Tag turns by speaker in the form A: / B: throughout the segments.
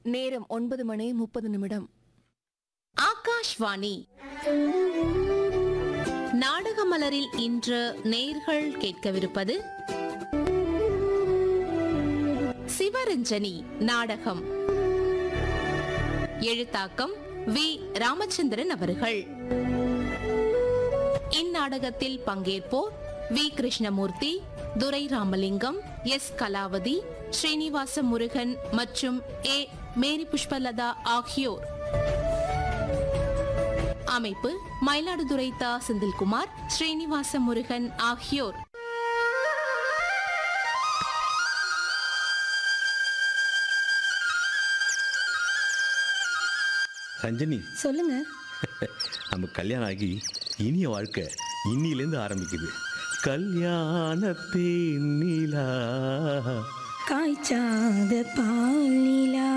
A: நேரம் ஒன்பது மணி முப்பது நிமிடம்
B: ஆகாஷ்வாணி நாடகமலரில் இன்று நேர்கள் கேட்கவிருப்பது சிவரஞ்சனி நாடகம் எழுத்தாக்கம் வி ராமச்சந்திரன் அவர்கள் இந்நாடகத்தில் பங்கேற்போர் வி கிருஷ்ணமூர்த்தி துரை ராமலிங்கம் எஸ் கலாவதி ஸ்ரீனிவாச முருகன் மற்றும் ஏ மேரி புஷ்பலதா ஆகியோர் அமைப்பு மயிலாடுதுறை தா செந்தில்குமார் ஸ்ரீனிவாச முருகன் ஆகியோர்
C: ரஞ்சனி
D: சொல்லுங்க
C: நம்ம கல்யாணம் ஆகி இனிய வாழ்க்கை இன்னிலேருந்து ஆரம்பிக்குது கல்யாணத்தே நீலா
D: காய்ச்சாத பாலிலா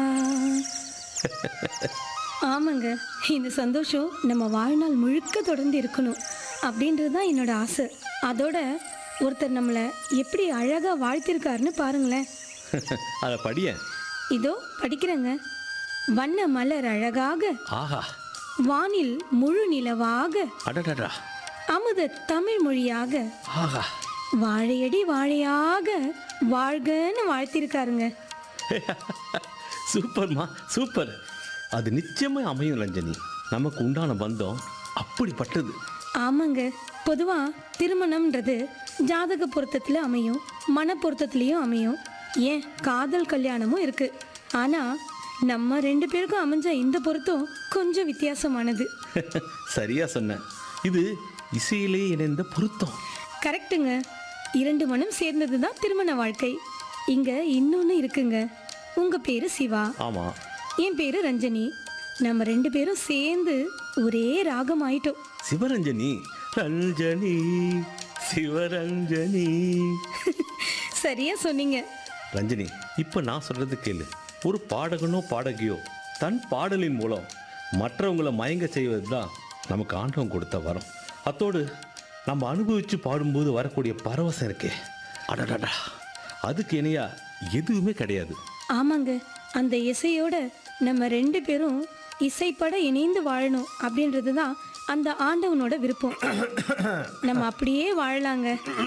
D: ஆமாங்க இந்த சந்தோஷம் நம்ம வாழ்நாள் முழுக்க தொடர்ந்து இருக்கணும் அப்படின்றது தான் என்னோட ஆசை அதோட ஒருத்தர் நம்மளை எப்படி அழகா வாழ்த்திருக்காருன்னு பாருங்களேன்
C: அதை படிய
D: இதோ படிக்கிறேங்க வண்ண மலர் அழகாக
C: ஆஹா
D: வானில் முழு நிலவாக
C: அடடடா
D: அமுத தமிழ் மொழியாக
C: ஆஹா
D: வாழையடி வாழையாக வாழ்கன்னு வாழ்த்திருக்காருங்க
C: சூப்பர்மா சூப்பர் அது நிச்சயமா அமையும் ரஞ்சனி நமக்கு உண்டான பந்தம் அப்படிப்பட்டது
D: ஆமாங்க பொதுவா திருமணம்ன்றது ஜாதக பொருத்தத்துல அமையும் மன பொருத்தத்துலயும் அமையும் ஏன் காதல் கல்யாணமும் இருக்கு ஆனா நம்ம ரெண்டு பேருக்கும் அமைஞ்ச இந்த பொருத்தம் கொஞ்சம் வித்தியாசமானது
C: சரியா சொன்ன இது இசையிலே இணைந்த பொருத்தம்
D: கரெக்ட்டுங்க இரண்டு மனம் சேர்ந்தது தான் திருமண வாழ்க்கை இங்க இன்னொன்னு இருக்குங்க உங்க பேரு சிவா
C: ஆமா
D: என் பேரு ரஞ்சனி நம்ம ரெண்டு பேரும் சேர்ந்து ஒரே ராகம் ஆயிட்டோம்
C: சிவரஞ்சனி ரஞ்சனி சிவரஞ்சனி
D: சரியா சொன்னீங்க
C: ரஞ்சனி இப்ப நான் சொல்றது கேளு ஒரு பாடகனோ பாடகியோ தன் பாடலின் மூலம் மற்றவங்களை மயங்க செய்வது தான் நமக்கு ஆண்டவன் கொடுத்த வரம் அத்தோடு நம்ம அனுபவிச்சு பாடும்போது வரக்கூடிய பரவசம் இருக்கே அடடடா அதுக்கு இணையா எதுவுமே கிடையாது
D: ஆமாங்க அந்த இசையோட நம்ம ரெண்டு பேரும் இசைப்பட இணைந்து வாழணும் அப்படின்றது தான் அந்த ஆண்டவனோட விருப்பம் நம்ம அப்படியே வாழலாங்க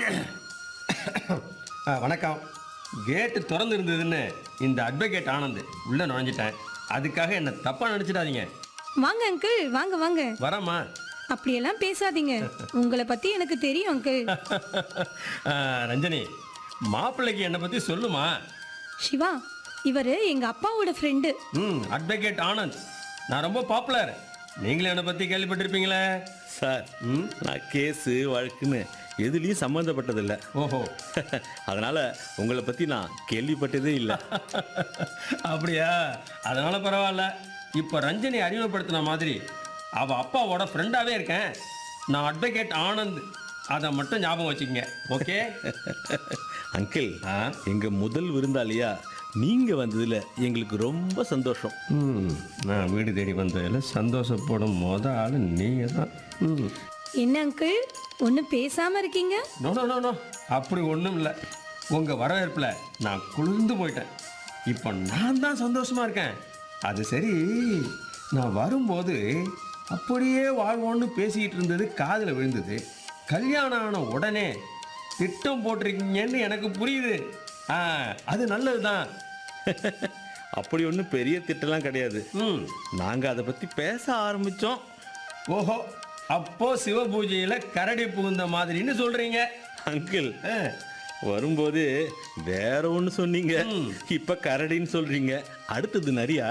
E: ஆ, வணக்கம் கேட்டு திறந்து இருந்ததுன்னு இந்த அட்வொகேட் ஆனந்த் உள்ள நுழைஞ்சிட்டேன் அதுக்காக என்ன தப்பா நினைச்சிடாதீங்க
D: வாங்க அங்கிள் வாங்க வாங்க
E: வரமா
D: அப்படியெல்லாம் பேசாதீங்க உங்களை பத்தி எனக்கு தெரியும் அங்கிள்
E: ரஞ்சனி மாப்பிள்ளைக்கு என்னை பத்தி சொல்லுமா
D: சிவா இவரு எங்க அப்பாவோட ஃப்ரெண்டு
E: ம் அட்வொகேட் ஆனந்த் நான் ரொம்ப பாப்புலர் நீங்களும் என்னை பத்தி கேள்விப்பட்டிருப்பீங்களே
C: சார்
E: ம்
C: நான் கேஸு வழக்குன்னு எதுலேயும் சம்மந்தப்பட்டதில்லை
E: ஓஹோ
C: அதனால உங்களை பற்றி நான் கேள்விப்பட்டதே இல்லை
E: அப்படியா அதனால பரவாயில்ல இப்போ ரஞ்சனி அறிமுகப்படுத்தின மாதிரி அவ அப்பாவோட ஃப்ரெண்டாவே இருக்கேன் நான் அட்வொகேட் ஆனந்த் அதை மட்டும் ஞாபகம் வச்சுக்கங்க ஓகே
C: அங்கிள்
E: ஆ
C: எங்க முதல் விருந்தாளியா நீங்க வந்ததுல எங்களுக்கு ரொம்ப சந்தோஷம்
E: ம் நான் வீடு தேடி வந்ததில் சந்தோஷப்படும் மொத ஆள் நீங்கள் தான் ம்
D: என்ன அங்கிள் ஒன்றும் பேசாம இருக்கீங்க
E: நோ நோ நோ நோ அப்படி ஒன்றும் இல்லை உங்கள் வரவேற்பில் நான் குளிர்ந்து போயிட்டேன் இப்போ நான் தான் சந்தோஷமா இருக்கேன் அது சரி நான் வரும்போது அப்படியே வாழ்வோன்னு பேசிக்கிட்டு இருந்தது காதில் விழுந்தது கல்யாணம் ஆன உடனே திட்டம் போட்டிருக்கீங்கன்னு எனக்கு புரியுது ஆ அது நல்லது தான்
C: அப்படி ஒன்றும் பெரிய திட்டம்லாம் கிடையாது
E: ம்
C: நாங்க அதை பத்தி பேச ஆரம்பிச்சோம்
E: ஓஹோ அப்போ சிவபூஜையில் கரடி புகுந்த மாதிரின்னு சொல்கிறீங்க
C: அங்கிள்
E: ஆ
C: வரும்போது வேற ஒன்று சொன்னீங்க இப்ப கரடின்னு சொல்றீங்க அடுத்தது நரியா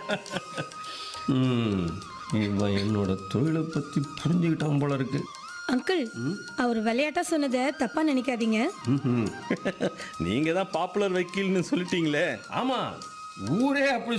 E: ம் இவன் என்னோட தொழிலை பற்றி புரிஞ்சுக்கிட்டான் போல இருக்கு
D: அங்கிள் அவர் விளையாட்டா சொன்னதை தப்பா நினைக்காதீங்க
E: ம்ஹும்.
C: நீங்க தான் பாப்புலர் வக்கீல்னு சொல்லிட்டீங்களே
E: ஆமா ஊரே அப்படி